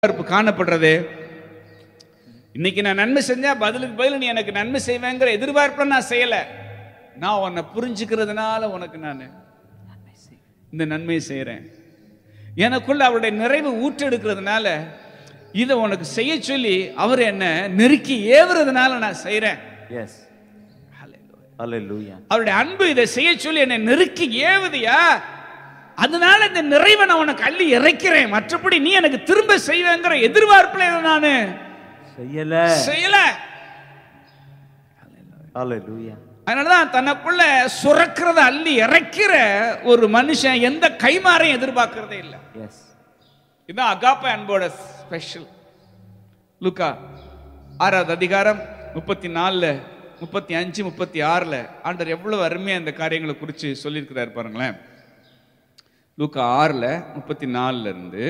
எதிர்பார்ப்பு காணப்படுறது இன்னைக்கு நான் நன்மை செஞ்சா பதிலுக்கு பதில் நீ எனக்கு நன்மை செய்வேங்கிற எதிர்பார்ப்புல நான் செய்யல நான் உன்னை புரிஞ்சுக்கிறதுனால உனக்கு நான் இந்த நன்மையை செய்கிறேன் எனக்குள்ள அவருடைய நிறைவு ஊற்றெடுக்கிறதுனால இதை உனக்கு செய்ய சொல்லி அவர் என்ன நெருக்கி ஏவுறதுனால நான் செய்கிறேன் எஸ் ஹalleluya அவருடைய அன்பு இதை செய்ய சொல்லி என்னை நெருக்கி ஏவுதியா அதனால இந்த நிறைவை நான் உனக்கு அள்ளி இறைக்கிறேன் மற்றபடி நீ எனக்கு திரும்ப செய்வேங்கிற எதிர்பார்ப்புல இதை நானு செய்யல செய்யல ஹalleluya அதனாலதான் தனக்குள்ள சுரக்கிறத அள்ளி இறைக்கிற ஒரு மனுஷன் எந்த கைமாறையும் எதிர்பார்க்கறதே இல்லை எஸ் இதுதான் அகாப்ப அன்போட ஸ்பெஷல் லுக்கா ஆறாவது அதிகாரம் முப்பத்தி நாலுல முப்பத்தி அஞ்சு முப்பத்தி ஆறுல ஆண்டவர் எவ்வளவு அருமையா இந்த காரியங்களை குறித்து சொல்லியிருக்கிறார் பாருங்களேன் லூக்கா ஆறுல முப்பத்தி நாலுல இருந்து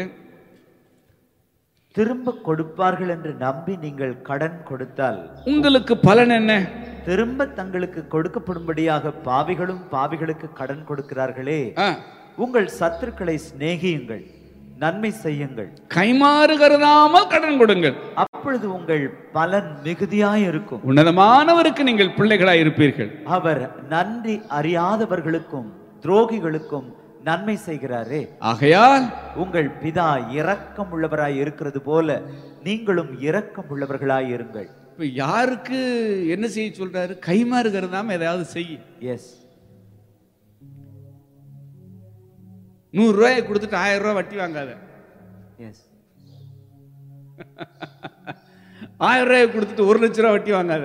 திரும்ப கொடுப்பார்கள் என்று நம்பி நீங்கள் கடன் கொடுத்தால் உங்களுக்கு பலன் என்ன திரும்ப தங்களுக்கு கொடுக்கப்படும்படியாக பாவிகளும் பாவிகளுக்கு கடன் கொடுக்கிறார்களே ஆ, உங்கள் சத்துருக்களை சிநேகியுங்கள் நன்மை செய்யுங்கள் கைமாறு கருதாமல் கடன் கொடுங்கள் அப்பொழுது உங்கள் பலன் மிகுதியாய் இருக்கும் உன்னதமானவருக்கு நீங்கள் பிள்ளைகளாய் இருப்பீர்கள் அவர் நன்றி அறியாதவர்களுக்கும் துரோகிகளுக்கும் நன்மை செய்கிறாரே ஆகையால் உங்கள் பிதா இரக்கம் உள்ளவராய் இருக்கிறது போல நீங்களும் இரக்கம் உள்ளவர்களாய் இருங்கள் இப்ப யாருக்கு என்ன செய்ய சொல்றாரு கைமாறு கருதாம ஏதாவது செய்ய எஸ் நூறு ரூபாயை கொடுத்துட்டு ஆயிரம் ரூபாய் வட்டி வாங்காத எஸ் ஆயிரம் ரூபாயை கொடுத்துட்டு ஒரு லட்ச ரூபாய் வட்டி வாங்காத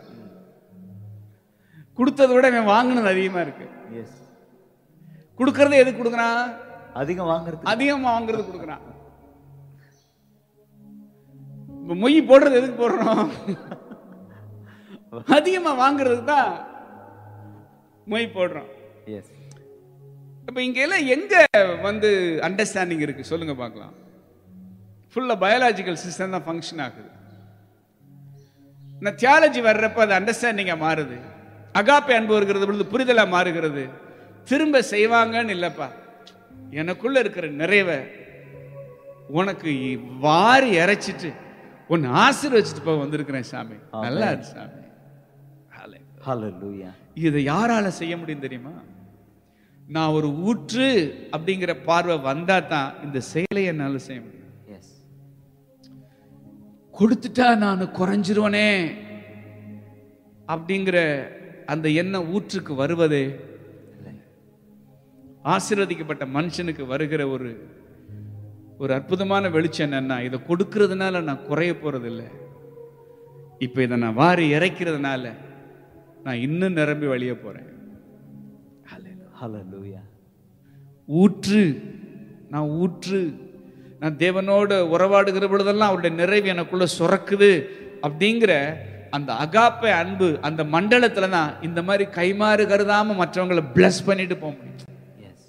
கொடுத்ததை விட இவன் வாங்கினது அதிகமா இருக்கு எஸ் கொடுக்கறது எதுக்கு கொடுக்குறான் அதிகம் வாங்குறது அதிகமா வாங்குறது கொடுக்குறான் இப்ப மொய் போடுறது எதுக்கு போடுறோம் அதிகமா வாங்குறதுக்கு தான் மொய் போடுறோம் எஸ் இப்ப இங்க எல்லாம் எங்க வந்து அண்டர்ஸ்டாண்டிங் இருக்கு சொல்லுங்க பார்க்கலாம் ஃபுல்லா பயாலாஜிக்கல் சிஸ்டம் தான் ஃபங்க்ஷன் ஆகுது நான் தியாலஜி வர்றப்ப அது அண்டர்ஸ்டாண்டிங்கா மாறுது அகாப்பை அன்பு வருகிறது பொழுது புரிதலா மாறுகிறது திரும்ப செய்வாங்கன்னு இல்லப்பா எனக்குள்ள இருக்கிற நிறைவை உனக்கு வாரி இறைச்சிட்டு உன்னை ஆசீர்வச்சிட்டு போக வந்திருக்கிறேன் சாமி நல்லா இரு சாமி Hallelujah. ஹalleluya இதை யாரால செய்ய முடியும் தெரியுமா நான் ஒரு ஊற்று அப்படிங்கிற பார்வை வந்தா தான் இந்த செயலை என்னால செய்ய முடியும் எஸ் கொடுத்துட்டா நான் குறைஞ்சிருவனே அப்படிங்கிற அந்த எண்ணம் ஊற்றுக்கு வருவதே ஆசீர்வதிக்கப்பட்ட மனுஷனுக்கு வருகிற ஒரு ஒரு அற்புதமான வெளிச்சம் என்னன்னா இதை கொடுக்கறதுனால நான் குறைய போறது இல்லை இப்ப இதை நான் வாரி இறைக்கிறதுனால நான் இன்னும் நிரம்பி வழிய போறேன் ஹalleluya ஊற்று நான் ஊற்று நான் தேவனோடு உறவாடுகிற பொழுதெல்லாம் அவருடைய நிறைவு எனக்குள்ள சுரக்குது அப்படிங்கிற அந்த அகாப்பை அன்பு அந்த மண்டலத்துல தான் இந்த மாதிரி கைமாறு கருதாம மற்றவங்களை பிளஸ் பண்ணிட்டு போக முடியும் எஸ்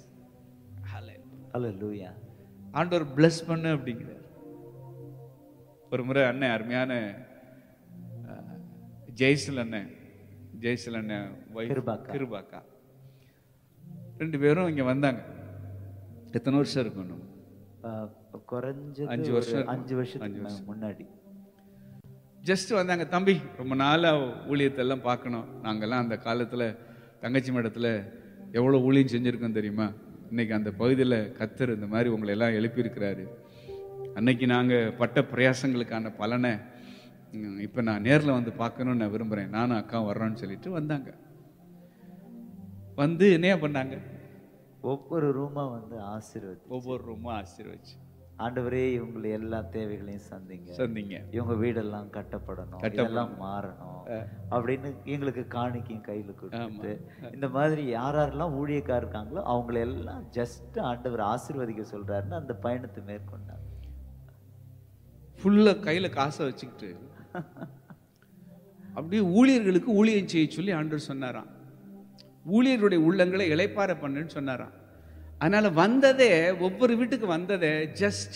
ஹalleluya ஆண்டவர் பிளஸ் பண்ணு அப்படிங்கிறார் ஒரு முறை அண்ணன் அருமையான அஹ், ஜெய்சல் அண்ணன் ஜெய்சல் அண்ணன் wife, கிருபாக்கா. கிருபாக்கா ரெண்டு பேரும் இங்க வந்தாங்க எத்தனை வருஷம் இருக்கும் இன்னும்? அஹ், குறைஞ்சது அஞ்சு ஒரு வருஷம் அஞ்சு இருக்கும். வருஷத்துக்கு அஞ்சு மே- முன்னாடி ஜஸ்ட் வந்தாங்க தம்பி ரொம்ப நாளா ஊழியத்தை எல்லாம் பார்க்கணும் நாங்கெல்லாம் அந்த காலத்துல தங்கச்சி மடத்துல எவ்வளவு ஊழியம் செஞ்சிருக்கோம் தெரியுமா இன்னைக்கு அந்த பகுதியில் கத்தர் இந்த மாதிரி உங்களை எல்லாம் எழுப்பியிருக்கிறாரு அன்னைக்கு நாங்க பட்ட பிரயாசங்களுக்கான பலனை ம், இப்ப நான் நேர்ல வந்து பார்க்கணும்னு நான் விரும்புறேன் நானும் அக்கா வர்றோன்னு சொல்லிட்டு வந்தாங்க வந்து என்ன பண்ணாங்க ஒவ்வொரு ரூமா வந்து ஆசீர்வதி ஒவ்வொரு ரூமும் ஆசீர்வச்சு ஆண்டவரே இவங்களை எல்லா தேவைகளையும் சந்திங்க சொன்னீங்க இவங்க வீடெல்லாம் கட்டப்படணும் இதெல்லாம் மாறணும் அப்படின்னு எங்களுக்கு காணிக்கையும் கையில கொடுத்து இந்த மாதிரி யார் யாரெல்லாம் ஊழியக்காரர் இருக்காங்களோ அவங்கள எல்லாம் ஜஸ்ட் ஆண்டவர் ஆசீர்வதிக்க சொல்றாருன்னு அந்த பயணத்தை மேற்கொண்டாங்க ஃபுல்லா கையில காசை வச்சுக்கிட்டு அப்படியே ஊழியர்களுக்கு ஊழியம் செய்ய சொல்லி ஆண்டவர் சொன்னாராம் ஊழியர்களுடைய உள்ளங்களை இளைப்பார பண்ணுன்னு சொன்னாராம் அதனால வந்ததே ஒவ்வொரு வீட்டுக்கு வந்ததே just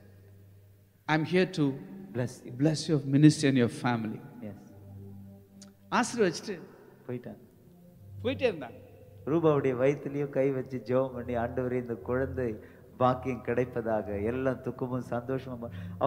I am here to bless you bless your ministry and your family yes ஆசீர்வச்சிட்டு போயிட்டாங்க போயிட்டே இருந்தாங்க ரூபாவுடைய வயிற்றுலயும் கை வச்சு ஜெபம் பண்ணி ஆண்டவரே இந்த குழந்தை பாக்கியம் கிடைப்பதாக எல்லாம் துக்கமும் சந்தோஷமும்